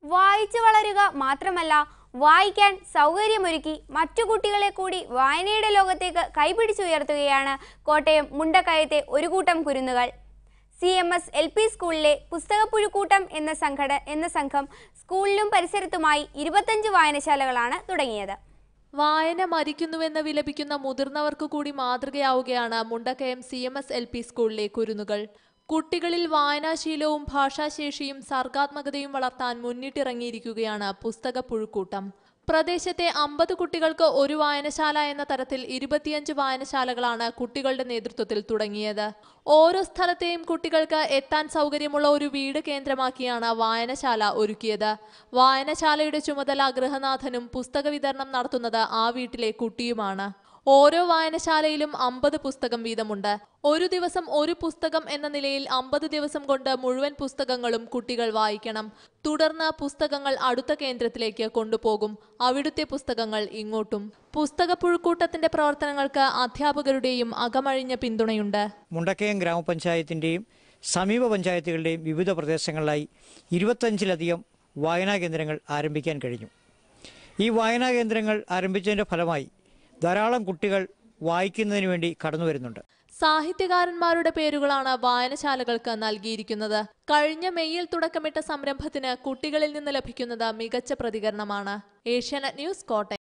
വായിച്ചു വളരുക മാത്രമല്ല വായിക്കാൻ സൗകര്യമൊരുക്കി മറ്റു കുട്ടികളെ കൂടി വായനയുടെ ലോകത്തേക്ക് കൈപിടിച്ചുയർത്തുകയാണ് കോട്ടയം മുണ്ടക്കയത്തെ ഒരു കൂട്ടം കുരുന്നുകൾ C M S L P സ്കൂളിലെ പുസ്തകപ്പുഴുക്കൂട്ടം എന്ന സംഘട എന്ന സംഘം സ്കൂളിലും പരിസരത്തുമായി ഇരുപത്തഞ്ച് വായനശാലകളാണ് തുടങ്ങിയത് വായന മരിക്കുന്നുവെന്ന് വിലപിക്കുന്ന മുതിർന്നവർക്ക് കൂടി മാതൃകയാവുകയാണ് Mundakayam C M S L P സ്കൂളിലെ കുരുന്നുകൾ കുട്ടികളിൽ വായനാശീലവും ഭാഷാശേഷിയും സർഗാത്മകതയും വളർത്താൻ മുന്നിട്ടിറങ്ങിയിരിക്കുകയാണ് പുസ്തക പുഴുക്കൂട്ടം പ്രദേശത്തെ അമ്പത് കുട്ടികൾക്ക് ഒരു വായനശാല എന്ന തരത്തിൽ ഇരുപത്തിയഞ്ച് വായനശാലകളാണ് കുട്ടികളുടെ നേതൃത്വത്തിൽ തുടങ്ങിയത് ഓരോ സ്ഥലത്തെയും കുട്ടികൾക്ക് എത്താൻ സൗകര്യമുള്ള ഒരു വീട് കേന്ദ്രമാക്കിയാണ് വായനശാല ഒരുക്കിയത് വായനശാലയുടെ ചുമതല ഗൃഹനാഥനും പുസ്തക വിതരണം നടത്തുന്നത് ആ വീട്ടിലെ കുട്ടിയുമാണ് ഓരോ വായനശാലയിലും അമ്പത് പുസ്തകം വീതമുണ്ട് ഒരു ദിവസം ഒരു പുസ്തകം എന്ന നിലയിൽ അമ്പത് ദിവസം കൊണ്ട് മുഴുവൻ പുസ്തകങ്ങളും കുട്ടികൾ വായിക്കണം തുടർന്ന് പുസ്തകങ്ങൾ അടുത്ത കേന്ദ്രത്തിലേക്ക് കൊണ്ടുപോകും അവിടുത്തെ പുസ്തകങ്ങൾ ഇങ്ങോട്ടും പുസ്തക പുഴുക്കൂട്ടത്തിന്റെ പ്രവർത്തനങ്ങൾക്ക് അധ്യാപകരുടെയും അകമഴിഞ്ഞ പിന്തുണയുണ്ട് മുണ്ടക്കയം ഗ്രാമപഞ്ചായത്തിൻ്റെയും സമീപ പഞ്ചായത്തുകളുടെയും വിവിധ പ്രദേശങ്ങളിലായി ഇരുപത്തഞ്ചിലധികം വായനാ കേന്ദ്രങ്ങൾ ആരംഭിക്കാൻ കഴിഞ്ഞു ഈ വായനാ കേന്ദ്രങ്ങൾ ആരംഭിച്ചതിൻ്റെ ഫലമായി ധാരാളം കുട്ടികൾ വായിക്കുന്നതിന് വേണ്ടി കടന്നു വരുന്നുണ്ട് സാഹിത്യകാരന്മാരുടെ പേരുകളാണ് വായനശാലകൾക്ക് നൽകിയിരിക്കുന്നത് കഴിഞ്ഞ മെയ്യിൽ തുടക്കമിട്ട സംരംഭത്തിന് കുട്ടികളിൽ നിന്ന് ലഭിക്കുന്നത് മികച്ച പ്രതികരണമാണ് ഏഷ്യാനെറ്റ് ന്യൂസ് കോട്ടയം